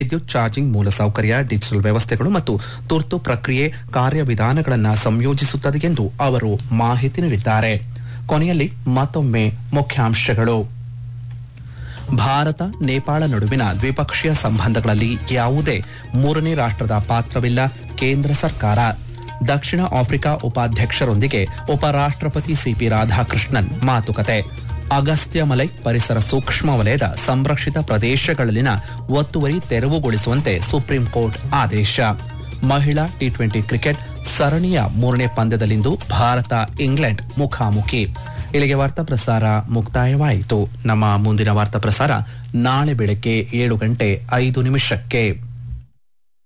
ವಿದ್ಯುತ್ ಚಾರ್ಜಿಂಗ್ ಮೂಲಸೌಕರ್ಯ ಡಿಜಿಟಲ್ ವ್ಯವಸ್ಥೆಗಳು ಮತ್ತು ತುರ್ತು ಪ್ರಕ್ರಿಯೆ ಕಾರ್ಯವಿಧಾನಗಳನ್ನು ಸಂಯೋಜಿಸುತ್ತದೆ ಎಂದು ಅವರು ಮಾಹಿತಿ ನೀಡಿದ್ದಾರೆ ಕೊನೆಯಲ್ಲಿ ಮತ್ತೊಮ್ಮೆ ಮುಖ್ಯಾಂಶಗಳು ಭಾರತ ನೇಪಾಳ ನಡುವಿನ ದ್ವಿಪಕ್ಷೀಯ ಸಂಬಂಧಗಳಲ್ಲಿ ಯಾವುದೇ ಮೂರನೇ ರಾಷ್ಟ್ರದ ಪಾತ್ರವಿಲ್ಲ ಕೇಂದ್ರ ಸರ್ಕಾರ ದಕ್ಷಿಣ ಆಫ್ರಿಕಾ ಉಪಾಧ್ಯಕ್ಷರೊಂದಿಗೆ ಉಪರಾಷ್ಟ್ರಪತಿ ಸಿಪಿ ರಾಧಾಕೃಷ್ಣನ್ ಮಾತುಕತೆ ಅಗಸ್ತ್ಯ ಮಲೈ ಪರಿಸರ ಸೂಕ್ಷ್ಮ ವಲಯದ ಸಂರಕ್ಷಿತ ಪ್ರದೇಶಗಳಲ್ಲಿನ ಒತ್ತುವರಿ ತೆರವುಗೊಳಿಸುವಂತೆ ಸುಪ್ರೀಂ ಕೋರ್ಟ್ ಆದೇಶ ಮಹಿಳಾ ಟಿ ಟ್ವೆಂಟಿ ಕ್ರಿಕೆಟ್ ಸರಣಿಯ ಮೂರನೇ ಪಂದ್ಯದಲ್ಲಿಂದು ಭಾರತ ಇಂಗ್ಲೆಂಡ್ ಮುಖಾಮುಖಿ ಇಲ್ಲಿಗೆ ವಾರ್ತಾ ಪ್ರಸಾರ ಮುಕ್ತಾಯವಾಯಿತು ನಮ್ಮ ಮುಂದಿನ ವಾರ್ತಾ ಪ್ರಸಾರ ನಾಳೆ ಬೆಳಗ್ಗೆ ಏಳು ಗಂಟೆ ಐದು ನಿಮಿಷಕ್ಕೆ